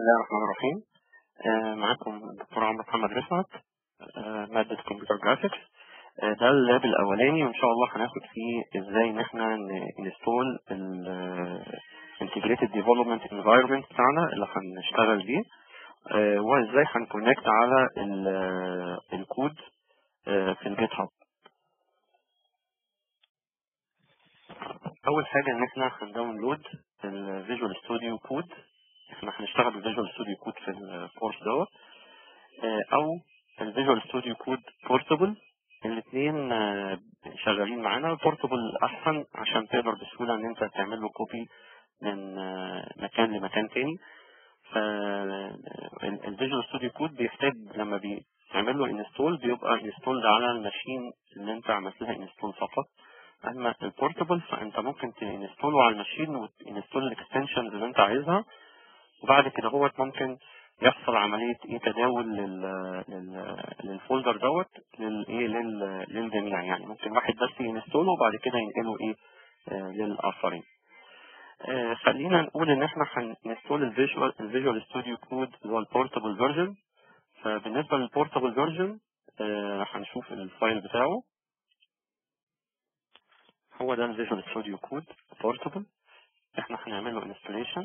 الله الرحمن الرحيم آه، معاكم الدكتور عمرو محمد رفعت آه، مادة كمبيوتر جرافيكس آه، ده اللاب الأولاني وإن شاء الله هناخد فيه إزاي إن إحنا انستول الانتجريتد ديفلوبمنت انفايرمنت بتاعنا اللي هنشتغل بيه آه، وإزاي هنكونكت على ال- الكود آه، في الجيت هاب أول حاجة إن إحنا هنداونلود الفيجوال ستوديو كود إحنا هنشتغل بالفيجوال ستوديو كود في الكورس دوت آه، او الفيجوال ستوديو كود بورتبل الاثنين شغالين معانا بورتبل احسن عشان تقدر بسهوله ان انت تعمل له كوبي من آه، مكان لمكان تاني فالفيجوال ستوديو كود بيحتاج لما بيعمل له انستول بيبقى انستولد على الماشين اللي انت عملت لها انستول فقط اما البورتبل فانت ممكن تنستوله على الماشين وتنستول الاكستنشنز اللي انت عايزها وبعد كده هو ممكن يحصل عملية ايه تداول لل... لل... للفولدر دوت للايه لل... للجميع يعني ممكن واحد بس ينستوله وبعد كده ينقله ايه آه للآخرين آه خلينا نقول ان احنا هنستول الفيجوال الفيجوال ستوديو كود اللي هو البورتابل فيرجن فبالنسبة للبورتابل فيرجن آه هنشوف الفايل بتاعه هو ده الفيجوال ستوديو كود بورتابل احنا هنعمل له انستليشن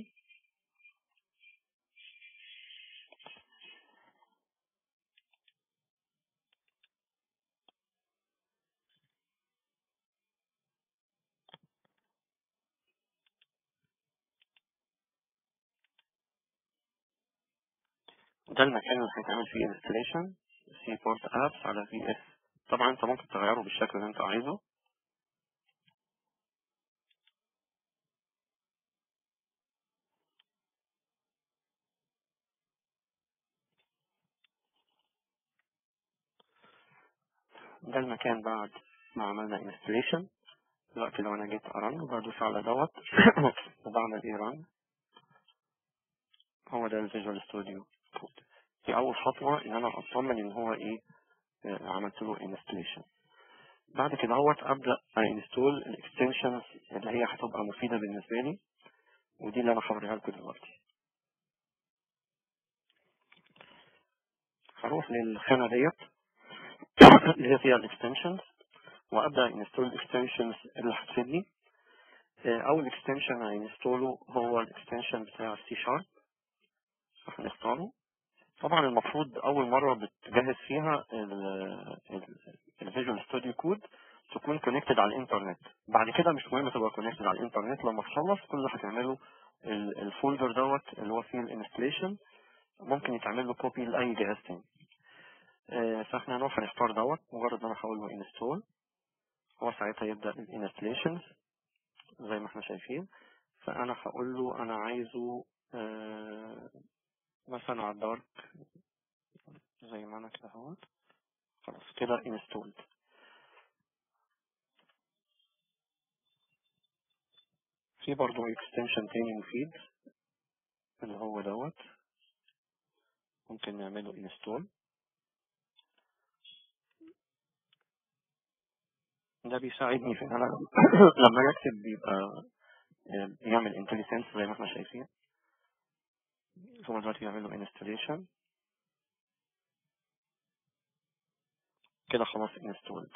ده المكان اللي هيتعمل فيه انستليشن سي بورت ابس على في اس طبعا انت ممكن تغيره بالشكل اللي انت عايزه ده المكان بعد ما عملنا انستليشن دلوقتي لو انا جيت ارن وبدوس على دوت وبعمل ايه رن هو ده الفيجوال ستوديو كود دي اول خطوه ان انا اطمن ان هو ايه آه، عملت له انستليشن بعد كده هوت ابدا انستول الاكستنشنز اللي هي هتبقى مفيده بالنسبه لي ودي اللي انا هوريها لكم دلوقتي هروح للخانه ديت اللي هي فيها الاكستنشنز وابدا انستول الاكستنشنز اللي هتفيدني آه، اول اكستنشن هنستوله هو الاكستنشن بتاع السي شارب هنختاره طبعا المفروض اول مره بتجهز فيها الفيجوال ستوديو كود تكون كونكتد على الانترنت بعد كده مش مهم تبقى كونكتد على الانترنت لما تخلص كل اللي هتعمله ال- الفولدر دوت اللي هو فيه الانستليشن ممكن يتعمل له كوبي لاي جهاز تاني آه، فاحنا هنروح هنختار دوت مجرد ما انا هقول له انستول هو ساعتها يبدا الانستليشنز زي ما احنا شايفين فانا هقول له انا عايزه آه، مثلا على الدارك زي ما انا كده اهوت خلاص كده انستولد في برضه اكستنشن تاني مفيد اللي هو دوت ممكن نعمله انستول ده بيساعدني في ان انا لما أجي اكتب بيبقى بيعمل انتليسنس زي ما احنا شايفين هو دلوقتي بيعمل له انستليشن كده خلاص انستولد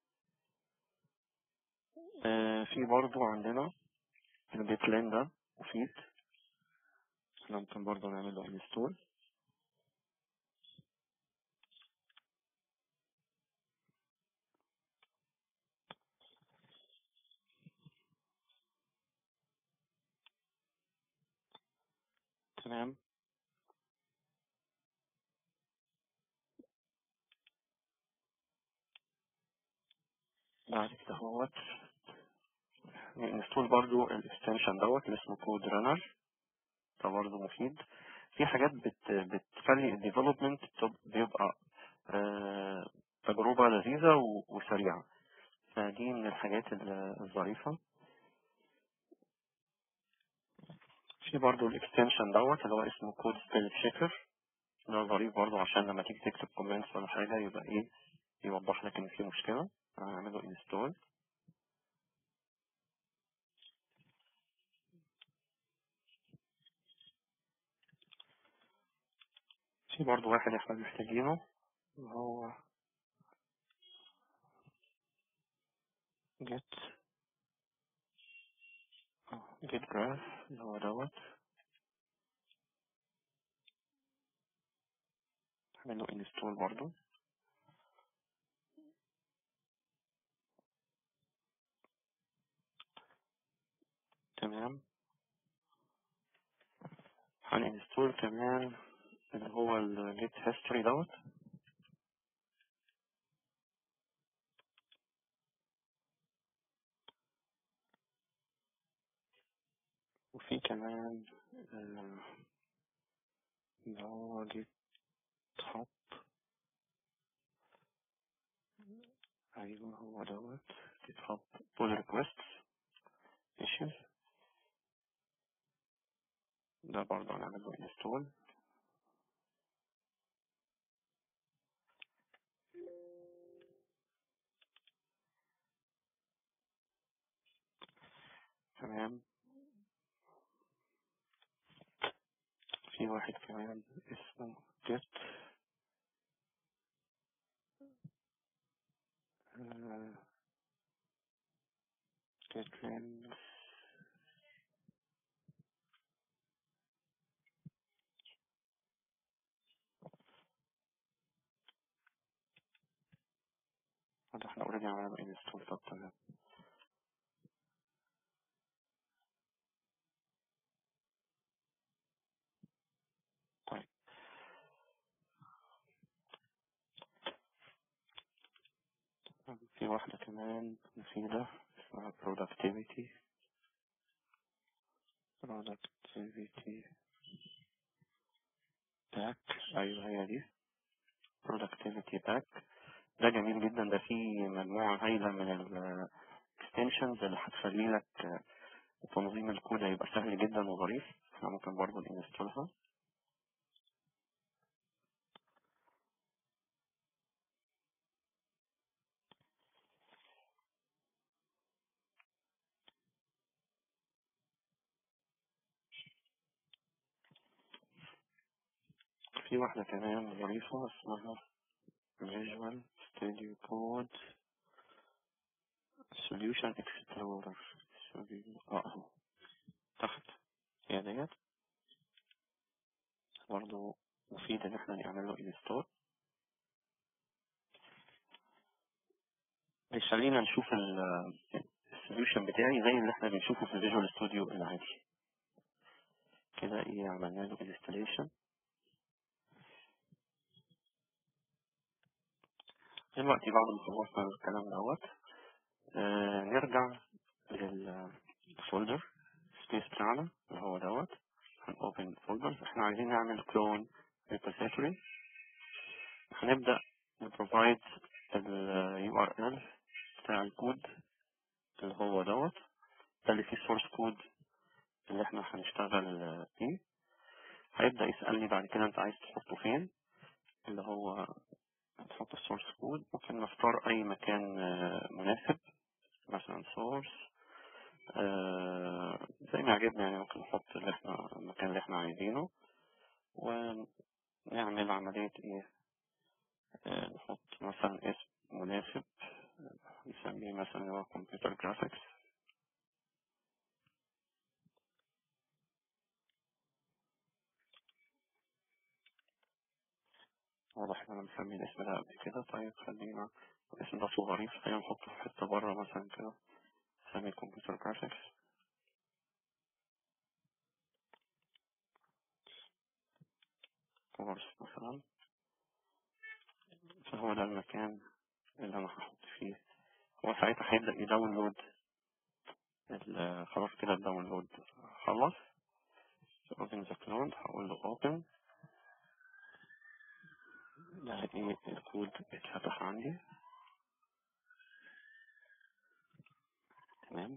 في برضه عندنا البيت لين ده مفيد احنا ممكن برضه نعمل له انستول تمام بعد كده اهوت نستول برضو الاكستنشن دوت اللي اسمه كود رانر ده برضو مفيد في حاجات بت بتخلي الديفلوبمنت بيبقى آه، تجربة لذيذة و- وسريعة فدي من الحاجات ال- الظريفة في برضو الاكستنشن دوت اللي هو اسمه كود سبيل تشيكر ده ظريف برضو عشان لما تيجي تكتب كومنتس ولا حاجة يبقى ايه يوضح لك ان في مشكلة هنعمله انستول في برضه واحد احنا محتاجينه اللي هو get اه get graph اللي هو دوت اعمله install برضه تمام هنinstall كمان اللي هو ال get history دوت وفي كمان آه، اللي هو get hub ايوه هو دوت get hub pull requests issues ده برضه هنعمل له install تمام في واحد كمان اسمه get آه، get lens ده احنا اوريدي عملنا له install طب تمام طيب في واحدة كمان مفيدة اسمها productivity productivity pack أيوة هي دي productivity pack ده جميل جدا ده فيه مجموعة هايلة من ال extensions اللي هتخلي لك آه، تنظيم الكود هيبقى سهل جدا وظريف احنا ممكن برضه ننستولها في واحدة كمان ظريفة اسمها Visual Studio Code Solution Explorer Solu- اه اهو تحت هي ديت برضه مفيد ان احنا نعمل له انستول بيخلينا نشوف السوليوشن بتاعي زي اللي احنا بنشوفه في الفيجوال ستوديو العادي كده ايه عملنا له انستليشن دلوقتي بعد ما خلصنا الكلام دوت آه نرجع للفولدر سبيس بتاعنا اللي هو دوت هنوبن فولدر احنا عايزين نعمل كلون ريبوزيتوري هنبدأ نبروفايد ال URL بتاع الكود اللي هو دوت ده اللي فيه السورس كود اللي احنا هنشتغل آه، فيه هيبدأ يسألني بعد كده انت عايز تحطه فين اللي هو هتحط السورس كود ممكن نختار اي مكان آه، مناسب مثلا سورس زي ما عجبنا يعني ممكن نحط اللي احنا المكان اللي احنا عايزينه ونعمل عملية ايه آه، نحط مثلا اسم مناسب آه، نسميه مثلا هو كمبيوتر جرافيكس واضح ان انا مسمي الاسم ده قبل كده طيب خلينا الاسم ده ظريف خلينا نحطه في حتة بره مثلا كده نسميه كمبيوتر جرافيكس كورس مثلا فهو ده المكان اللي انا هحط فيه هو ساعتها هيبدأ يداونلود ال- خلاص كده الداونلود خلص open the clone هقول له open ده ايه الكود اتفتح عندي تمام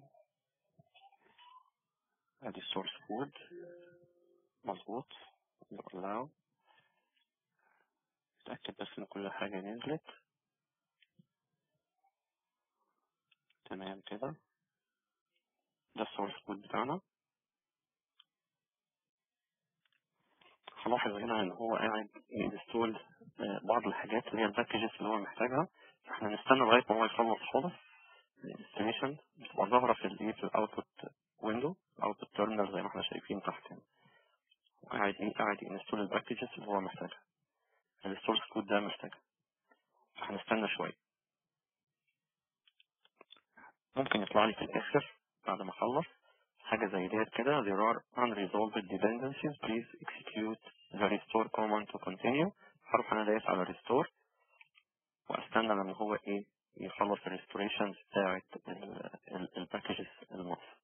ادي السورس كود مظبوط allow اتأكد بس ان كل حاجة نزلت تمام كده ده السورس كود بتاعنا هلاحظ هنا ان هو قاعد ينستول بعض الحاجات اللي هي الباكجز اللي هو محتاجها فاحنا نستنى لغايه ما هو يخلص خالص الانستليشن بتبقى ظاهره في الايه في الاوتبوت ويندو اوتبوت تيرمينال زي ما احنا شايفين تحت هنا وقاعد ايه قاعد ينستول الباكجز اللي هو محتاجها السورس كود ده محتاجها هنستنى شويه ممكن يطلع لي في الاخر بعد ما اخلص حاجة زي ديت كده there are unresolved dependencies please execute the restore command to continue هروح انا دايس على restore واستنى لما هو ايه يخلص الريستوريشنز بتاعت الباكجز المصر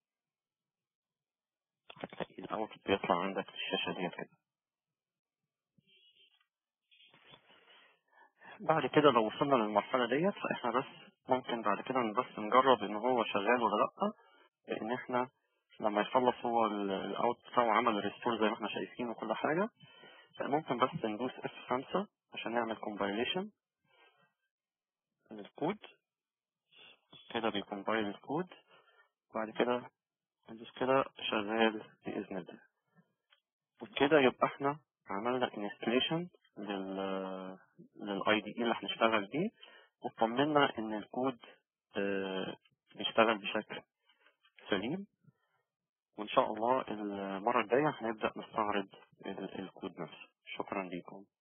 هتلاقي الاوت بيطلع عندك في الشاشة ديت كده بعد كده لو وصلنا للمرحلة ديت فاحنا بس ممكن بعد كده بس نجرب ان هو شغال ولا لأ لان احنا لما يخلص هو الاوت بتاعه عمل الريستور زي ما احنا شايفين وكل حاجة ممكن بس ندوس F5 عشان نعمل compilation للكود كده بيكمبايل الكود وبعد كده ندوس كده شغال بإذن الله وبكده يبقى احنا عملنا installation لل للاي دي اللي هنشتغل بيه وطمنا ان الكود اه بيشتغل بشكل سليم وإن شاء الله المرة الجاية هنبدأ نستعرض الكود نفسه شكرا لكم